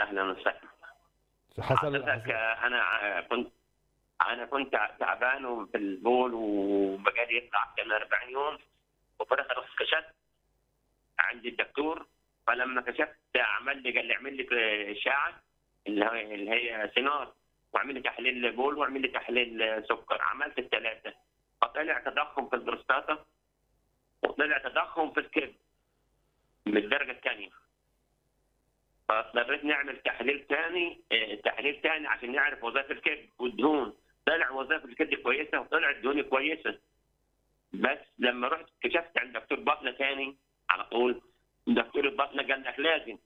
اهلا وسهلا حصل حضرتك حصل- آه، انا آه، كنت انا كنت تعبان وفي البول وبقالي يطلع كان 40 يوم وفي الاخر رحت كشفت عند الدكتور فلما كشفت عمل لي قال لي اعمل لي اشاعه اللي هي اللي هي سينار واعمل لي تحليل بول واعمل لي تحليل سكر عملت الثلاثه فطلع تضخم في البروستاتا وطلع تضخم في الكبد من الدرجه الثانيه فاضطريت نعمل تحليل ثاني تحليل ثاني عشان نعرف وظائف الكبد والدهون طلع وظائف الكبد كويسه وطلعت دهوني كويسه بس لما رحت كشفت عند دكتور بطنه ثاني على طول دكتور البطنه قال لك لازم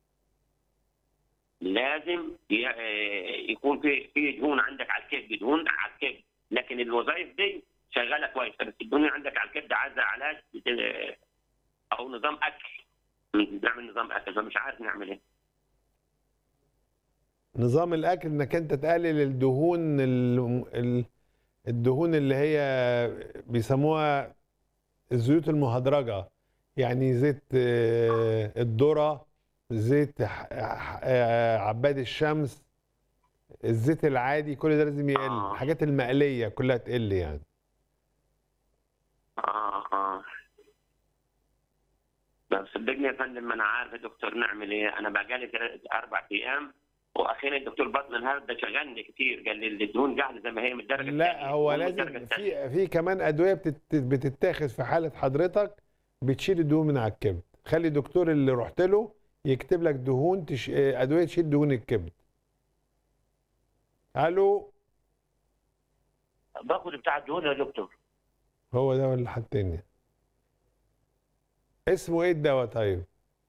لازم ي- آه، يكون في في دهون عندك على الكبد دهون على الكبد لكن الوظائف دي شغاله كويسه بس الدهون عندك على الكبد عايزه علاج آه، او نظام اكل نعمل نظام اكل فمش عارف نعمل ايه نظام الاكل انك انت تقلل الدهون ال- ال- الدهون اللي هي بيسموها الزيوت المهدرجه يعني زيت آه، الذره زيت ح- ح- آه، عباد الشمس الزيت العادي كل ده لازم يقل آه. الحاجات المقليه كلها تقل يعني اه اه بس صدقني يا فندم انا عارف يا دكتور نعمل ايه انا بقالي ثلاث اربع ايام واخيرا الدكتور بطن النهارده شغلني كتير قال لي الدهون قاعده زي ما هي من الدرجه لا الثانية، هو من الدرجة لازم الثانية. في في كمان ادويه بتت- بتتاخد في حاله حضرتك بتشيل الدهون من على الكبد خلي الدكتور اللي رحت له يكتب لك دهون تش... آه، ادويه تشيل دهون الكبد الو باخد بتاع الدهون يا دكتور هو ده ولا حد تاني اسمه ايه الدواء طيب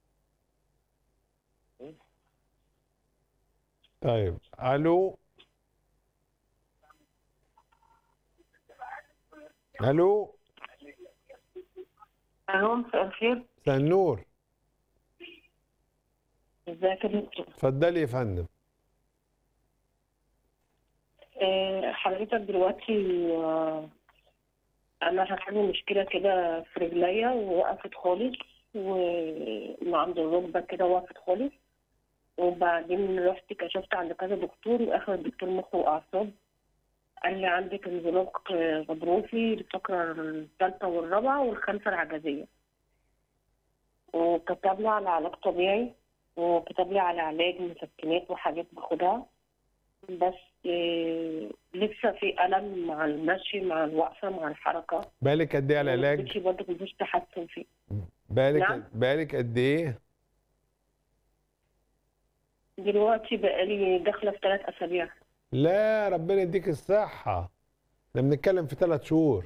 طيب الو الو الو مساء الخير مساء النور ازيك يا دكتور اتفضلي يا فندم آه، حضرتك دلوقتي آه، انا حصل لي مشكله كده في رجليا ووقفت خالص ومن عند الركبه كده وقفت خالص وبعدين رحت كشفت عند كذا دكتور واخر دكتور مخ واعصاب قال لي عندك انزلاق آه، غضروفي الفقره الثالثه والرابعه والخامسه العجزيه وكتب لي على علاج طبيعي وكتب لي على علاج مسكنات وحاجات باخدها بس آه، لسه في ألم مع المشي مع الوقفة مع الحركة بالك قد ايه على العلاج مشي برضه مفيش تحسن فيه بالك نعم. بالك قد ايه دلوقتي بقالي داخلة في ثلاث أسابيع لا ربنا يديك الصحة احنا بنتكلم في ثلاث شهور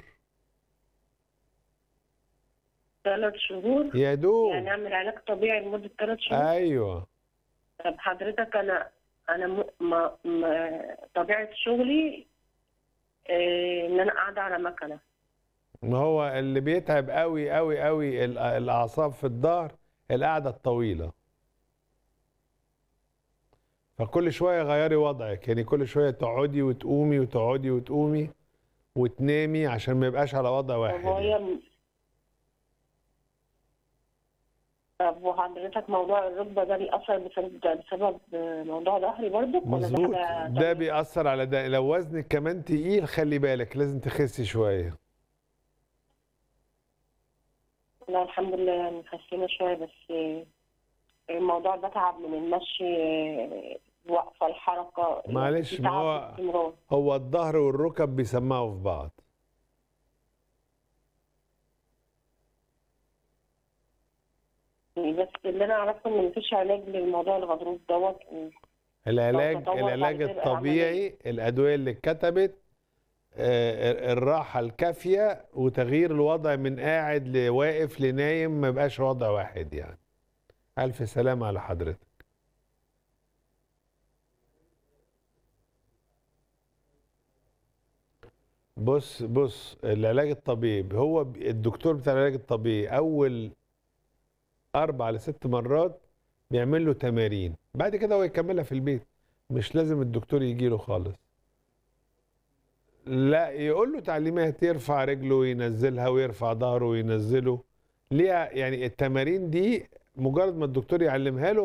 ثلاث شهور يا دوب يعني أعمل علاج طبيعي لمدة ثلاث شهور ايوه طب حضرتك أنا أنا م... ما... ما... طبيعة شغلي آه، إن أنا قاعدة على مكنة ما هو اللي بيتعب قوي قوي قوي ال- الاعصاب في الظهر القعده الطويله فكل شويه غيري وضعك يعني كل شويه تقعدي وتقومي وتقعدي وتقومي وتنامي عشان ما يبقاش على وضع طب واحد يعني. وهي طب وحضرتك موضوع الركبة ده بيأثر بسبب بسبب موضوع ظهري برضه ولا ده مظبوط حاجة ده تانية؟ بيأثر على ده لو وزنك كمان تقيل خلي بالك لازم تخسي شويه لا الحمد لله يعني خسينا شوية بس الموضوع ده تعب من المشي وقفة الحركة معلش، في ما تعب هو- باستمرار. هو الظهر والركب بيسمعوا في بعض بس اللي أنا أعرفه إن مفيش علاج للموضوع الغضروف دوت العلاج تطور بعد العلاج كده الطبيعي الادويه اللي اتكتبت آه، الراحه الكافيه وتغيير الوضع من قاعد لواقف لنايم ما يبقاش وضع واحد يعني الف سلامه على حضرتك بص بص العلاج الطبيعي هو ب- الدكتور بتاع العلاج الطبيعي اول اربع لست مرات بيعمل له تمارين بعد كده هو يكملها في البيت مش لازم الدكتور يجي له خالص لا يقول له تعليمات يرفع رجله وينزلها ويرفع ظهره وينزله ليها يعني التمارين دي مجرد ما الدكتور يعلمها له